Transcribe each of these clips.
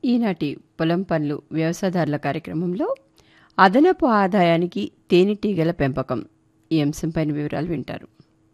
ఈనాటి పొలం పనులు వ్యవసాయదారుల కార్యక్రమంలో అదనపు ఆదాయానికి తేనెటీగల పెంపకం ఈ అంశంపైన వివరాలు వింటారు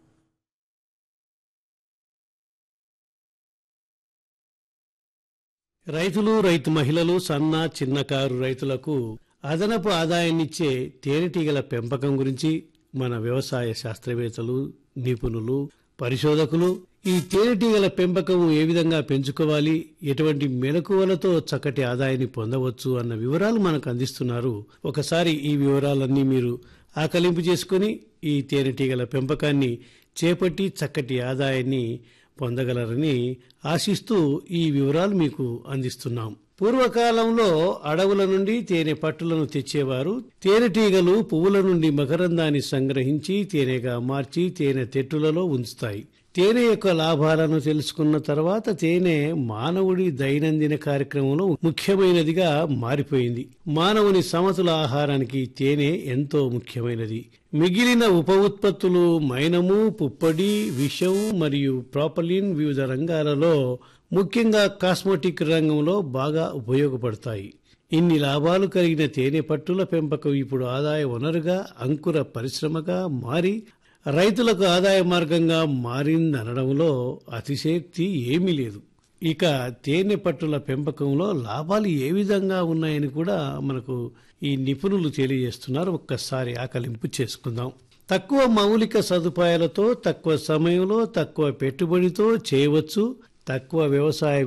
రైతులు రైతు మహిళలు సన్న చిన్నకారు రైతులకు అదనపు ఆదాయాన్నిచ్చే తేనెటీగల పెంపకం గురించి మన వ్యవసాయ శాస్త్రవేత్తలు నిపుణులు పరిశోధకులు ఈ తేనెటీగల పెంపకం ఏ విధంగా పెంచుకోవాలి ఎటువంటి మెలకువలతో చక్కటి ఆదాయాన్ని పొందవచ్చు అన్న వివరాలు మనకు అందిస్తున్నారు ఒకసారి ఈ వివరాలన్నీ మీరు ఆకలింపు చేసుకుని ఈ తేనెటీగల పెంపకాన్ని చేపట్టి చక్కటి ఆదాయాన్ని పొందగలరని ఆశిస్తూ ఈ వివరాలు మీకు అందిస్తున్నాం పూర్వకాలంలో అడవుల నుండి తేనె పట్టులను తెచ్చేవారు తేనెటీగలు పువ్వుల నుండి మకరందాన్ని సంగ్రహించి తేనెగా మార్చి తేనె తెట్టులలో ఉంచుతాయి తేనె యొక్క లాభాలను తెలుసుకున్న తర్వాత తేనె మానవుడి దైనందిన కార్యక్రమంలో ముఖ్యమైనదిగా మారిపోయింది మానవుని సమతుల ఆహారానికి తేనె ఎంతో ముఖ్యమైనది మిగిలిన ఉప ఉత్పత్తులు మైనము పుప్పడి విషం మరియు ప్రాపలిన్ వివిధ రంగాలలో ముఖ్యంగా కాస్మెటిక్ రంగంలో బాగా ఉపయోగపడతాయి ఇన్ని లాభాలు కలిగిన తేనె పట్టుల పెంపకం ఇప్పుడు ఆదాయ వనరుగా అంకుర పరిశ్రమగా మారి రైతులకు ఆదాయ మార్గంగా మారిందనడంలో అతిశయోక్తి ఏమీ లేదు ఇక తేనె పట్టుల పెంపకంలో లాభాలు ఏ విధంగా ఉన్నాయని కూడా మనకు ఈ నిపుణులు తెలియజేస్తున్నారు ఒక్కసారి ఆకలింపు చేసుకుందాం తక్కువ మౌలిక సదుపాయాలతో తక్కువ సమయంలో తక్కువ పెట్టుబడితో చేయవచ్చు తక్కువ వ్యవసాయ